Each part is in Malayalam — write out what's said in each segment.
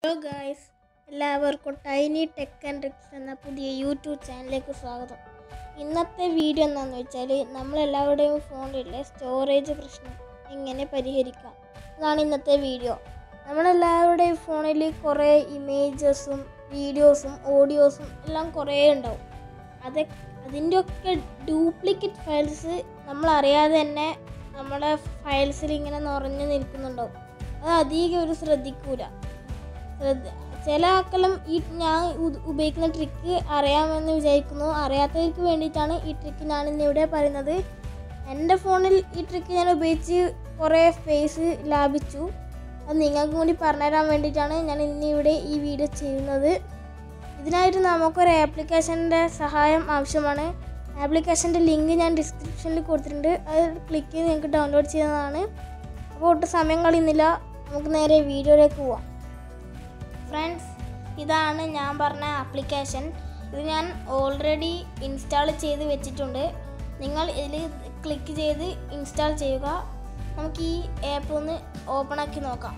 ഹലോ ഗായ്സ് എല്ലാവർക്കും ടൈനി ടെക് ആൻഡ് ട്രിക്സ് എന്ന പുതിയ യൂട്യൂബ് ചാനലിലേക്ക് സ്വാഗതം ഇന്നത്തെ വീഡിയോ എന്താണെന്ന് വെച്ചാൽ നമ്മളെല്ലാവരുടെയും ഫോണിലെ സ്റ്റോറേജ് പ്രശ്നം എങ്ങനെ പരിഹരിക്കാം അതാണ് ഇന്നത്തെ വീഡിയോ നമ്മളെല്ലാവരുടെയും ഫോണിൽ കുറേ ഇമേജസും വീഡിയോസും ഓഡിയോസും എല്ലാം കുറേ ഉണ്ടാവും അത് അതിൻ്റെയൊക്കെ ഡ്യൂപ്ലിക്കേറ്റ് ഫയൽസ് നമ്മൾ അറിയാതെ തന്നെ നമ്മുടെ ഫയൽസിൽ ഇങ്ങനെ നിറഞ്ഞു നിൽക്കുന്നുണ്ടാവും അത് അധികം ഒരു ശ്രദ്ധിക്കൂല ശ്രദ്ധ- ചില ആക്കളും ഈ ഞാൻ ഉ- ഉപയോഗിക്കുന്ന ട്രിക്ക് അറിയാമെന്ന് വിചാരിക്കുന്നു അറിയാത്തവർക്ക് വേണ്ടിയിട്ടാണ് ഈ ട്രിക്ക് ഞാൻ ഇന്നിവിടെ പറയുന്നത് എൻ്റെ ഫോണിൽ ഈ ട്രിക്ക് ഞാൻ ഉപയോഗിച്ച് കുറേ സ്പേസ് ലാഭിച്ചു അത് നിങ്ങൾക്കും കൂടി പറഞ്ഞുതരാൻ വേണ്ടിയിട്ടാണ് ഞാൻ ഇന്നിവിടെ ഈ വീഡിയോ ചെയ്യുന്നത് ഇതിനായിട്ട് നമുക്കൊരു ആപ്ലിക്കേഷൻ്റെ സഹായം ആവശ്യമാണ് ആപ്ലിക്കേഷൻ്റെ ലിങ്ക് ഞാൻ ഡിസ്ക്രിപ്ഷനിൽ കൊടുത്തിട്ടുണ്ട് അത് ക്ലിക്ക് ചെയ്ത് നിങ്ങൾക്ക് ഡൗൺലോഡ് ചെയ്യുന്നതാണ് അപ്പോൾ ഒട്ടും സമയം കളയുന്നില്ല നമുക്ക് നേരെ വീഡിയോയിലേക്ക് പോവാം ഫ്രണ്ട്സ് ഇതാണ് ഞാൻ പറഞ്ഞ ആപ്ലിക്കേഷൻ ഇത് ഞാൻ ഓൾറെഡി ഇൻസ്റ്റാൾ ചെയ്ത് വെച്ചിട്ടുണ്ട് നിങ്ങൾ ഇതിൽ ക്ലിക്ക് ചെയ്ത് ഇൻസ്റ്റാൾ ചെയ്യുക നമുക്ക് ഈ ആപ്പ് ഒന്ന് ഓപ്പൺ ആക്കി നോക്കാം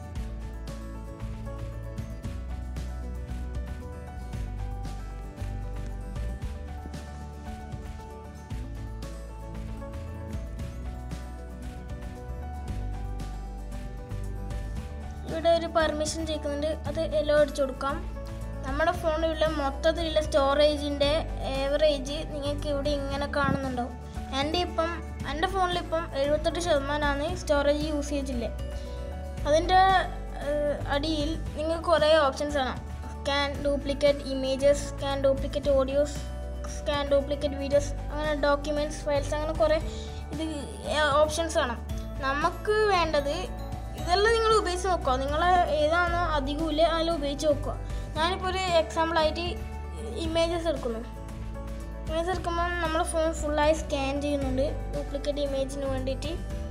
ഇവിടെ ഒരു പെർമിഷൻ ചോദിക്കുന്നുണ്ട് അത് എല്ലോ അടിച്ചു കൊടുക്കാം നമ്മുടെ ഫോണിലുള്ള മൊത്തത്തിലുള്ള സ്റ്റോറേജിൻ്റെ ഏവറേജ് നിങ്ങൾക്ക് ഇവിടെ ഇങ്ങനെ കാണുന്നുണ്ടാവും എൻ്റെ ഇപ്പം എൻ്റെ ഫോണിൽ ഇപ്പം എഴുപത്തെട്ട് ശതമാനമാണ് സ്റ്റോറേജ് യൂസേജ് ഇല്ലേ അതിൻ്റെ അടിയിൽ നിങ്ങൾക്ക് കുറേ ഓപ്ഷൻസ് കാണാം scan duplicate images scan duplicate audios scan duplicate videos അങ്ങനെ ഡോക്യുമെൻറ്റ്സ് ഫയൽസ് അങ്ങനെ കുറേ ഇത് ഓപ്ഷൻസ് കാണാം നമുക്ക് വേണ്ടത് ഇതെല്ലാം നിങ്ങൾ ഉപയോഗിച്ച് നോക്കുക നിങ്ങൾ ഏതാണോ അധികം ഇല്ല അതിൽ ഉപയോഗിച്ച് നോക്കുക ഞാനിപ്പോൾ ഒരു എക്സാമ്പിളായിട്ട് ഇമേജസ് എടുക്കുന്നു ഇമേജ് എടുക്കുമ്പോൾ നമ്മൾ ഫോൺ ഫുള്ളായി സ്കാൻ ചെയ്യുന്നുണ്ട് ഡ്യൂപ്ലിക്കേറ്റ് ഇമേജിന് വേണ്ടിയിട്ട്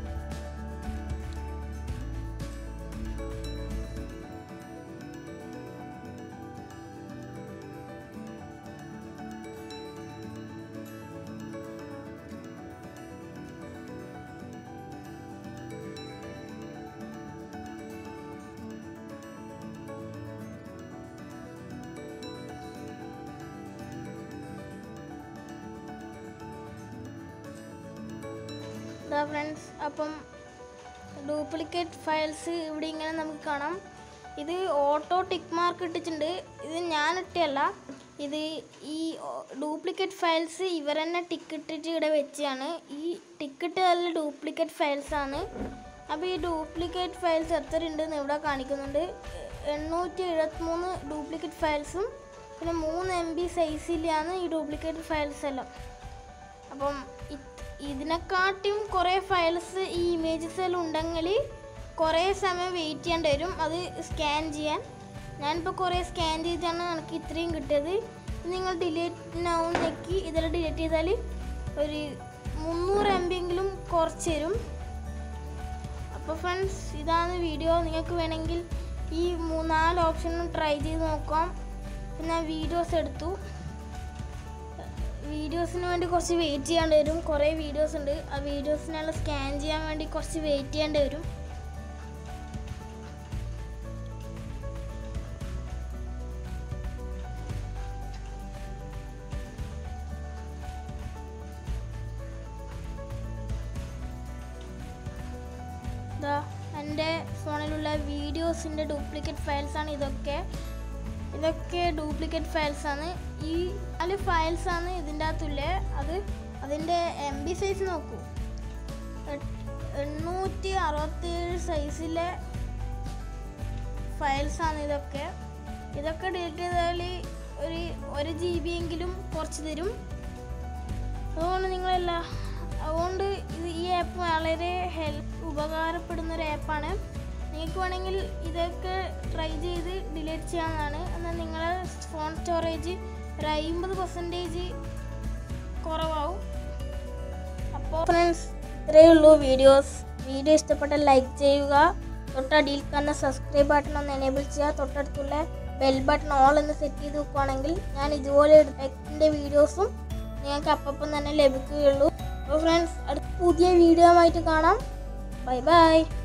ഇതാ ഫ്രണ്ട്സ് അപ്പം ഡ്യൂപ്ലിക്കേറ്റ് ഫയൽസ് ഇവിടെ ഇങ്ങനെ നമുക്ക് കാണാം ഇത് ഓട്ടോ ടിക്ക് മാർക്ക് ഇട്ടിട്ടുണ്ട് ഇത് ഞാൻ ഇട്ടല്ല ഇത് ഈ ഡ്യൂപ്ലിക്കേറ്റ് ഫയൽസ് ഇവർ തന്നെ ടിക്ക് ഇട്ടിട്ട് ഇവിടെ വെച്ചാണ് ഈ ടിക്ക് ഇട്ടതല്ല ഡ്യൂപ്ലിക്കേറ്റ് ഫയൽസ് ആണ് അപ്പോൾ ഈ ഡ്യൂപ്ലിക്കേറ്റ് ഫയൽസ് എത്ര ഉണ്ടെന്ന് ഇവിടെ കാണിക്കുന്നുണ്ട് എണ്ണൂറ്റി എഴുപത്തിമൂന്ന് ഡ്യൂപ്ലിക്കേറ്റ് ഫയൽസും പിന്നെ മൂന്ന് എം ബി സൈസിലാണ് ഈ ഡ്യൂപ്ലിക്കേറ്റ് ഫയൽസ് എല്ലാം അപ്പം ഇത് ഇതിനെക്കാട്ടിയും കുറേ ഫയൽസ് ഈ ഇമേജസ് എല്ലാം ഉണ്ടെങ്കിൽ കുറേ സമയം വെയിറ്റ് ചെയ്യേണ്ടി വരും അത് സ്കാൻ ചെയ്യാൻ ഞാനിപ്പോൾ കുറേ സ്കാൻ ചെയ്തിട്ടാണ് എനിക്ക് ഇത്രയും കിട്ടിയത് ഇത് നിങ്ങൾ ഡിലീറ്റ് നൗ ഞെക്കി ഇതെല്ലാം ഡിലീറ്റ് ചെയ്താൽ ഒരു മുന്നൂറ് എം ബി എങ്കിലും കുറച്ച് തരും അപ്പോൾ ഫ്രണ്ട്സ് ഇതാണ് വീഡിയോ നിങ്ങൾക്ക് വേണമെങ്കിൽ ഈ മൂന്നാല് ഓപ്ഷനും ട്രൈ ചെയ്ത് നോക്കാം പിന്നെ വീഡിയോസ് എടുത്തു വീഡിയോസിന് വേണ്ടി കുറച്ച് വെയിറ്റ് ചെയ്യേണ്ടി വരും കുറേ വീഡിയോസ് ഉണ്ട് ആ വീഡിയോസിനെല്ലാം സ്കാൻ ചെയ്യാൻ വേണ്ടി കുറച്ച് വെയിറ്റ് ചെയ്യേണ്ടി വരും ഇതാ എൻ്റെ ഫോണിലുള്ള വീഡിയോസിൻ്റെ ഡ്യൂപ്ലിക്കേറ്റ് ഫയൽസ് ആണ് ഇതൊക്കെ ഇതൊക്കെ ഡ്യൂപ്ലിക്കേറ്റ് ഫയൽസ് ആണ് ഈ നാല് ഫയൽസ് ആണ് ഇതിൻ്റെ അകത്തുള്ളത് അത് അതിൻ്റെ എം ബി സൈസ് നോക്കൂ എട്ട്- എണ്ണൂറ്റി അറുപത്തേഴ് സൈസിലെ ഫയൽസ് ആണ് ഇതൊക്കെ ഇതൊക്കെ ഡിലീറ്റ് ചെയ്താൽ ഒരു ഒരു ജി ബി എങ്കിലും കുറച്ച് തരും അതുകൊണ്ട് നിങ്ങളെല്ല അതുകൊണ്ട് ഇത് ഈ ആപ്പ് വളരെ ഹെൽപ്പ് ഉപകാരപ്പെടുന്ന ഒരു ആപ്പാണ് നിങ്ങൾക്ക് വേണമെങ്കിൽ ഇതൊക്കെ ട്രൈ ചെയ്ത് ഡിലീറ്റ് ചെയ്യാവുന്നതാണ് എന്നാൽ നിങ്ങളെ ഫോൺ സ്റ്റോറേജ് ഒരു അമ്പത് പെർസെൻറ്റേജ് കുറവാവും അപ്പോൾ ഫ്രണ്ട്സ് ഇത്രയേ ഉള്ളൂ വീഡിയോസ് വീഡിയോ ഇഷ്ടപ്പെട്ടാൽ ലൈക്ക് ചെയ്യുക തൊട്ടടിയിൽ കാണുന്ന സബ്സ്ക്രൈബ് ബട്ടൺ ഒന്ന് എനേബിൾ ചെയ്യുക തൊട്ടടുത്തുള്ള ബെൽ ബട്ടൺ ഓൾ എന്ന് സെറ്റ് ചെയ്ത് വെക്കുകയാണെങ്കിൽ ഞാൻ ഇതുപോലെ എൻ്റെ വീഡിയോസും നിങ്ങൾക്ക് അപ്പം തന്നെ ലഭിക്കുകയുള്ളൂ അപ്പോൾ ഫ്രണ്ട്സ് അടുത്ത പുതിയ വീഡിയോ ആയിട്ട് കാണാം ബൈ ബൈ